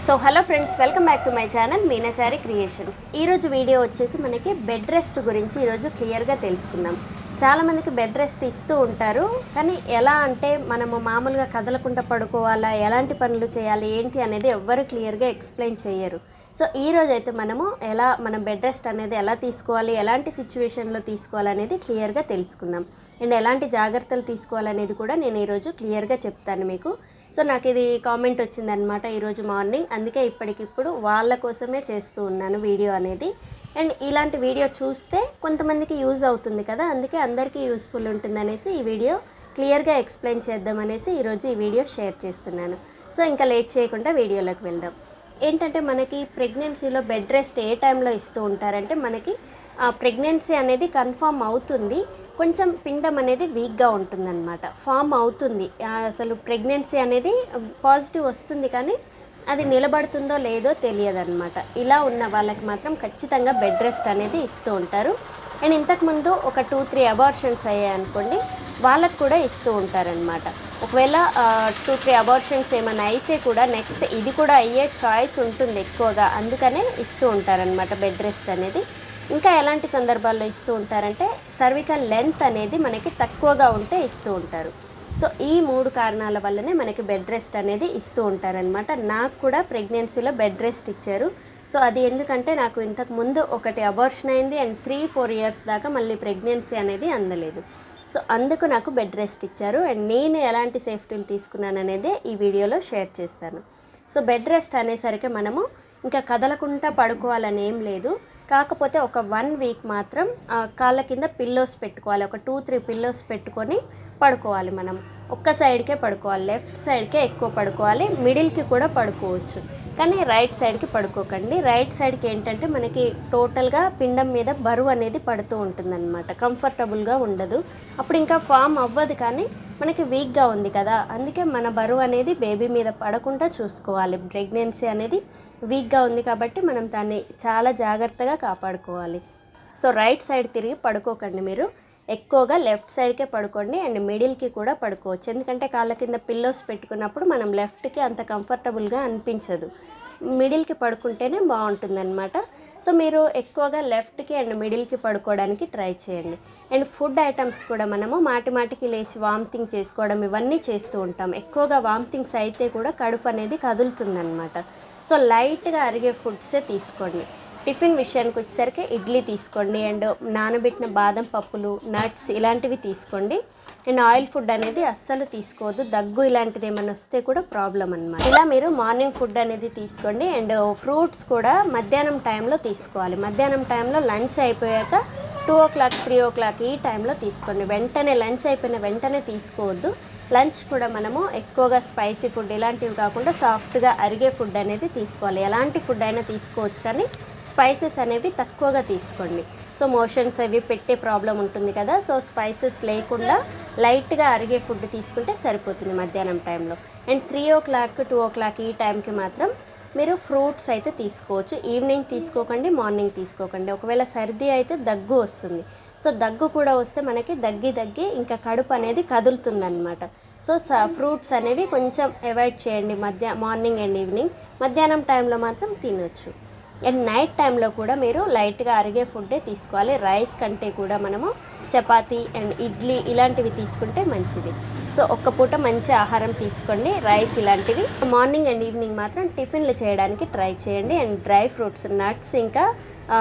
so hello friends welcome back to my channel Meenachari creations ఈరోజు video వచ్చేసి మనకి bed rest గురించి ఈరోజు క్లియర్గా తెలుసుకుందాం చాలామందికి బెడ్ రెస్ట్ ఇస్తూ ఉంటారు కానీ ఎలా అంటే మనము మామూలుగా కదలకుండా పడుకోవాలా ఎలాంటి పనులు చేయాలి ఏంటి అనేది ఎవ్వరు క్లియర్గా ఎక్స్ప్లెయిన్ చేయరు సో ఈ రోజు అయితే మనము ఎలా మన బెడ్ రెస్ట్ అనేది ఎలా తీసుకోవాలి ఎలాంటి సిచ్యువేషన్లో తీసుకోవాలనేది క్లియర్గా తెలుసుకుందాం అండ్ ఎలాంటి జాగ్రత్తలు తీసుకోవాలనేది కూడా నేను ఈరోజు క్లియర్గా చెప్తాను మీకు సో నాకు ఇది కామెంట్ వచ్చిందనమాట ఈరోజు మార్నింగ్ అందుకే ఇప్పటికిప్పుడు వాళ్ళ కోసమే చేస్తూ ఉన్నాను వీడియో అనేది అండ్ ఇలాంటి వీడియో చూస్తే కొంతమందికి యూజ్ అవుతుంది కదా అందుకే అందరికీ యూస్ఫుల్ ఉంటుందనేసి ఈ వీడియో క్లియర్గా ఎక్స్ప్లెయిన్ చేద్దామనేసి ఈరోజు ఈ వీడియో షేర్ చేస్తున్నాను సో ఇంకా లేట్ చేయకుండా వీడియోలోకి వెళ్దాం ఏంటంటే మనకి ప్రెగ్నెన్సీలో బెడ్ రెస్ట్ ఏ టైంలో ఇస్తూ ఉంటారంటే మనకి ఆ ప్రెగ్నెన్సీ అనేది కన్ఫామ్ అవుతుంది కొంచెం పిండం అనేది వీక్గా ఉంటుందన్నమాట ఫామ్ అవుతుంది ఆ, అసలు ప్రెగ్నెన్సీ అనేది పాజిటివ్ వస్తుంది కానీ అది నిలబడుతుందో లేదో తెలియదన్నమాట ఇలా ఉన్న వాళ్ళకి మాత్రం ఖచ్చితంగా బెడ్ రెస్ట్ అనేది ఇస్తూ ఉంటారు అండ్ ఇంతకుముందు ఒక టూ త్రీ అబార్షన్స్ అయ్యాయి అనుకోండి వాళ్ళకు కూడా ఇస్తూ ఉంటారనమాట ఒకవేళ టూ త్రీ అబార్షన్స్ ఏమైనా అయితే కూడా నెక్స్ట్ ఇది కూడా అయ్యే చాయిస్ ఉంటుంది ఎక్కువగా అందుకనే ఇస్తూ ఉంటారనమాట బెడ్ రెస్ట్ అనేది ఇంకా ఎలాంటి సందర్భాల్లో ఇస్తూ ఉంటారంటే సర్వికల్ లెంత్ అనేది మనకి తక్కువగా ఉంటే ఇస్తూ ఉంటారు సో ఈ మూడు కారణాల వల్లనే మనకి బెడ్ రెస్ట్ అనేది ఇస్తూ ఉంటారనమాట నాకు కూడా ప్రెగ్నెన్సీలో బెడ్ రెస్ట్ ఇచ్చారు సో అది ఎందుకంటే నాకు ఇంతకు ముందు ఒకటి అబార్షన్ అయింది అండ్ త్రీ ఫోర్ ఇయర్స్ దాకా మళ్ళీ ప్రెగ్నెన్సీ అనేది అందలేదు సో అందుకు నాకు బెడ్ రెస్ట్ ఇచ్చారు అండ్ నేను ఎలాంటి సేఫ్టీలు తీసుకున్నాను అనేది ఈ వీడియోలో షేర్ చేస్తాను సో బెడ్ రెస్ట్ అనేసరికి మనము ఇంకా కదలకుండా పడుకోవాలని ఏం లేదు కాకపోతే ఒక వన్ వీక్ మాత్రం ఆ, కాళ్ళ కింద పిల్లోస్ పెట్టుకోవాలి ఒక టూ త్రీ పిల్లోస్ పెట్టుకొని పడుకోవాలి మనం ఒక్క సైడ్కే పడుకోవాలి లెఫ్ట్ సైడ్కే ఎక్కువ పడుకోవాలి మిడిల్కి కూడా పడుకోవచ్చు కానీ రైట్ సైడ్కి పడుకోకండి రైట్ సైడ్కి ఏంటంటే మనకి టోటల్గా పిండం మీద బరువు అనేది పడుతూ ఉంటుందన్నమాట కంఫర్టబుల్గా ఉండదు అప్పుడు ఇంకా ఫామ్ అవ్వదు కానీ మనకి వీక్గా ఉంది కదా అందుకే మన బరువు అనేది బేబీ మీద పడకుండా చూసుకోవాలి ప్రెగ్నెన్సీ అనేది వీక్గా ఉంది కాబట్టి మనం దాన్ని చాలా జాగ్రత్తగా కాపాడుకోవాలి సో రైట్ సైడ్ తిరిగి పడుకోకండి మీరు ఎక్కువగా లెఫ్ట్ సైడ్కే పడుకోండి అండ్ మిడిల్కి కూడా పడుకోవచ్చు ఎందుకంటే కాళ్ళ కింద పిల్లోస్ పెట్టుకున్నప్పుడు మనం లెఫ్ట్కి అంత కంఫర్టబుల్గా అనిపించదు మిడిల్కి పడుకుంటేనే బాగుంటుందన్నమాట సో మీరు ఎక్కువగా లెఫ్ట్కి అండ్ మిడిల్కి పడుకోవడానికి ట్రై చేయండి అండ్ ఫుడ్ ఐటమ్స్ కూడా మనము మాటి మాటికి లేచి వామిటింగ్ చేసుకోవడం ఇవన్నీ చేస్తూ ఉంటాం ఎక్కువగా వామిటింగ్స్ అయితే కూడా కడుపు అనేది కదులుతుందన్నమాట సో లైట్గా అరిగే ఫుడ్సే తీసుకోండి టిఫిన్ విషయానికి వచ్చేసరికి ఇడ్లీ తీసుకోండి అండ్ నానబెట్టిన బాదం పప్పులు నట్స్ ఇలాంటివి తీసుకోండి అండ్ ఆయిల్ ఫుడ్ అనేది అస్సలు తీసుకోవద్దు దగ్గు ఇలాంటిది ఏమైనా వస్తే కూడా ప్రాబ్లం అనమాట ఇలా మీరు మార్నింగ్ ఫుడ్ అనేది తీసుకోండి అండ్ ఫ్రూట్స్ కూడా మధ్యాహ్నం టైంలో తీసుకోవాలి మధ్యాహ్నం టైంలో లంచ్ అయిపోయాక two o'clock three o'clock ఈ టైంలో తీసుకోండి వెంటనే లంచ్ అయిపోయిన వెంటనే తీసుకోవద్దు లంచ్ కూడా మనము ఎక్కువగా స్పైసీ ఫుడ్ ఇలాంటివి కాకుండా సాఫ్ట్గా అరిగే ఫుడ్ అనేది తీసుకోవాలి ఎలాంటి ఫుడ్ అయినా తీసుకోవచ్చు కానీ స్పైసెస్ అనేవి తక్కువగా తీసుకోండి సో మోషన్స్ అవి పెట్టే ప్రాబ్లం ఉంటుంది కదా సో స్పైసెస్ లేకుండా లైట్గా అరిగే ఫుడ్ తీసుకుంటే సరిపోతుంది మధ్యాహ్నం టైంలో and three o'clock two o'clock ఈ టైంకి మాత్రం మీరు ఫ్రూట్స్ అయితే తీసుకోవచ్చు ఈవినింగ్ తీసుకోకండి మార్నింగ్ తీసుకోకండి ఒకవేళ సర్ది అయితే దగ్గు వస్తుంది సో దగ్గు కూడా వస్తే మనకి దగ్గి దగ్గి ఇంకా కడుపు అనేది కదులుతుందన్నమాట సో స ఫ్రూట్స్ అనేవి కొంచెం అవాయిడ్ చేయండి మధ్య మార్నింగ్ అండ్ ఈవినింగ్ మధ్యాహ్నం టైంలో మాత్రం తినొచ్చు అండ్ నైట్ టైంలో కూడా మీరు లైట్గా అరిగే ఫుడ్డే తీసుకోవాలి రైస్ కంటే కూడా మనము చపాతీ అండ్ ఇడ్లీ ఇలాంటివి తీసుకుంటే మంచిది సో ఒక్క పూట మంచి ఆహారం తీసుకోండి రైస్ ఇలాంటివి మార్నింగ్ అండ్ ఈవినింగ్ మాత్రం టిఫిన్లు చేయడానికి ట్రై చేయండి అండ్ డ్రై ఫ్రూట్స్ నట్స్ ఇంకా ఆ,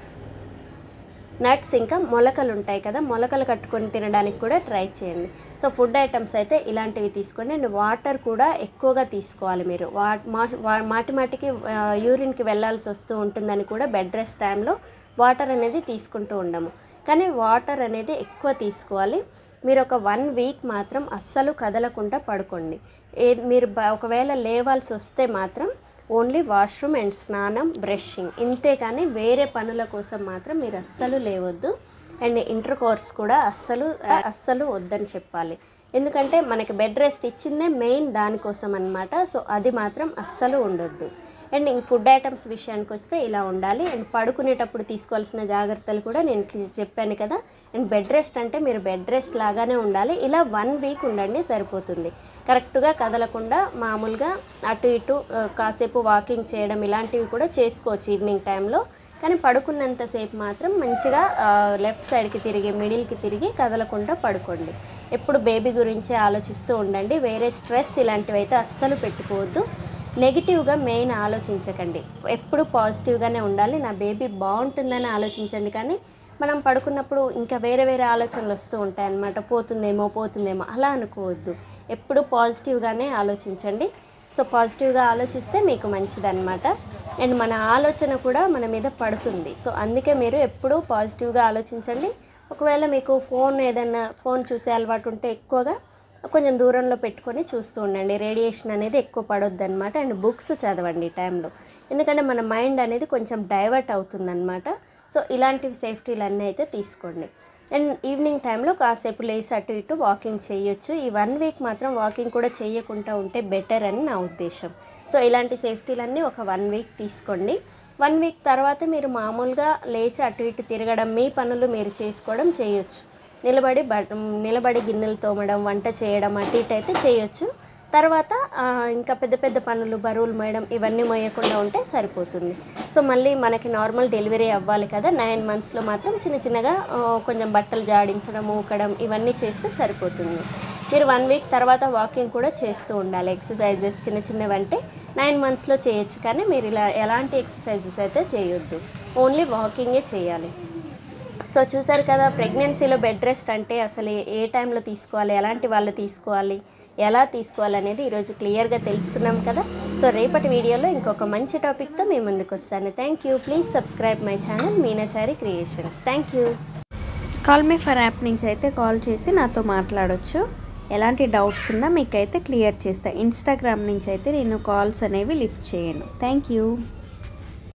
నట్స్ ఇంకా మొలకలు ఉంటాయి కదా మొలకలు కట్టుకొని తినడానికి కూడా ట్రై చేయండి సో ఫుడ్ ఐటమ్స్ అయితే ఇలాంటివి తీసుకోండి అండ్ వాటర్ కూడా ఎక్కువగా తీసుకోవాలి మీరు వా మా- వా- మాటి మాటికి ఆ, యూరిన్కి వెళ్ళాల్సి వస్తూ ఉంటుందని కూడా బెడ్ రెస్ట్ టైంలో వాటర్ అనేది తీసుకుంటూ ఉండము కానీ వాటర్ అనేది ఎక్కువ తీసుకోవాలి మీరు ఒక వన్ వీక్ మాత్రం అస్సలు కదలకుండా పడుకోండి ఏ మీరు బ- ఒకవేళ లేవాల్సి వస్తే మాత్రం ఓన్లీ వాష్రూమ్ అండ్ స్నానం బ్రషింగ్ ఇంతే కానీ వేరే పనుల కోసం మాత్రం మీరు అస్సలు లేవద్దు అండ్ ఇంటర్ కోర్స్ కూడా అస్సలు అస్సలు వద్దని చెప్పాలి ఎందుకంటే మనకి బెడ్ రెస్ట్ ఇచ్చిందే మెయిన్ దానికోసం అన్నమాట సో అది మాత్రం అస్సలు ఉండొద్దు అండ్ ఇంక ఫుడ్ ఐటమ్స్ విషయానికి వస్తే ఇలా ఉండాలి అండ్ పడుకునేటప్పుడు తీసుకోవాల్సిన జాగ్రత్తలు కూడా నేను క్లి- చెప్పాను కదా అండ్ బెడ్ రెస్ట్ అంటే మీరు బెడ్ రెస్ట్ లాగానే ఉండాలి ఇలా వన్ వీక్ ఉండండి సరిపోతుంది కరెక్ట్గా కదలకుండా మామూలుగా అటు ఇటు ఆ, కాసేపు వాకింగ్ చేయడం ఇలాంటివి కూడా చేసుకోవచ్చు ఈవినింగ్ టైంలో కానీ పడుకున్నంతసేపు మాత్రం మంచిగా లెఫ్ట్ సైడ్కి తిరిగి మిడిల్కి తిరిగి కదలకుండా పడుకోండి ఎప్పుడు బేబీ గురించి ఆలోచిస్తూ ఉండండి వేరే స్ట్రెస్ ఇలాంటివి అయితే అస్సలు పెట్టుకోవద్దు నెగిటివ్గా మెయిన్ ఆలోచించకండి ఎప్పుడు పాజిటివ్గానే ఉండాలి నా బేబీ బాగుంటుందని ఆలోచించండి కానీ మనం పడుకున్నప్పుడు ఇంకా వేరే వేరే ఆలోచనలు వస్తూ ఉంటాయి అన్నమాట పోతుందేమో పోతుందేమో అలా అనుకోవద్దు ఎప్పుడు పాజిటివ్గానే ఆలోచించండి సో పాజిటివ్గా ఆలోచిస్తే మీకు మంచిదన్నమాట అండ్ మన ఆలోచన కూడా మన మీద పడుతుంది సో అందుకే మీరు ఎప్పుడూ పాజిటివ్గా ఆలోచించండి ఒకవేళ మీకు ఫోన్ ఏదైనా ఫోన్ చూసే అలవాటు ఉంటే ఎక్కువగా కొంచెం దూరంలో పెట్టుకొని చూస్తూ ఉండండి రేడియేషన్ అనేది ఎక్కువ పడొద్దు అనమాట అండ్ బుక్స్ చదవండి ఈ టైంలో ఎందుకంటే మన మైండ్ అనేది కొంచెం డైవర్ట్ అవుతుందన్నమాట సో ఇలాంటివి సేఫ్టీలు అన్నీ అయితే తీసుకోండి అండ్ ఈవినింగ్ టైంలో కాసేపు లేసి అటు ఇటు వాకింగ్ చేయొచ్చు ఈ వన్ వీక్ మాత్రం వాకింగ్ కూడా చేయకుండా ఉంటే బెటర్ అని నా ఉద్దేశం సో ఇలాంటి సేఫ్టీలన్నీ ఒక వన్ వీక్ తీసుకోండి వన్ వీక్ తర్వాత మీరు మామూలుగా లేచి అటు ఇటు తిరగడం మీ పనులు మీరు చేసుకోవడం చేయొచ్చు నిలబడి బ నిలబడి గిన్నెలు తోమడం వంట చేయడం అటు ఇటు అయితే చేయొచ్చు తర్వాత ఆ, ఇంకా పెద్ద పెద్ద పనులు బరువులు మోయడం ఇవన్నీ మోయకుండా ఉంటే సరిపోతుంది సో మళ్ళీ మనకి నార్మల్ డెలివరీ అవ్వాలి కదా నైన్ మంత్స్లో మాత్రం చిన్న చిన్నగా ఆ, కొంచెం బట్టలు జాడించడం ఊకడం ఇవన్నీ చేస్తే సరిపోతుంది మీరు వన్ వీక్ తర్వాత వాకింగ్ కూడా చేస్తూ ఉండాలి ఎక్సర్సైజెస్ చిన్న చిన్నవి అంటే నైన్ మంత్స్లో చేయొచ్చు కానీ మీరు ఇలా ఎలాంటి ఎక్సర్సైజెస్ అయితే చేయొద్దు ఓన్లీ వాకింగే చేయాలి సో చూసారు కదా ప్రెగ్నెన్సీలో బెడ్ రెస్ట్ అంటే అసలు ఏ- ఏ టైంలో తీసుకోవాలి ఎలాంటి వాళ్ళు తీసుకోవాలి ఎలా తీసుకోవాలి అనేది ఈరోజు క్లియర్గా తెలుసుకున్నాం కదా సో రేపటి వీడియోలో ఇంకొక మంచి టాపిక్తో మేము ముందుకు వస్తాను thank you please subscribe my channel Meenachari creations thank you call me for app నుంచి అయితే కాల్ చేసి నాతో మాట్లాడొచ్చు ఎలాంటి డౌట్స్ ఉన్నా మీకైతే క్లియర్ చేస్తా ఇన్స్టాగ్రామ్ నుంచి అయితే నేను కాల్స్ అనేవి లిఫ్ట్ చేయను థ్యాంక్ యూ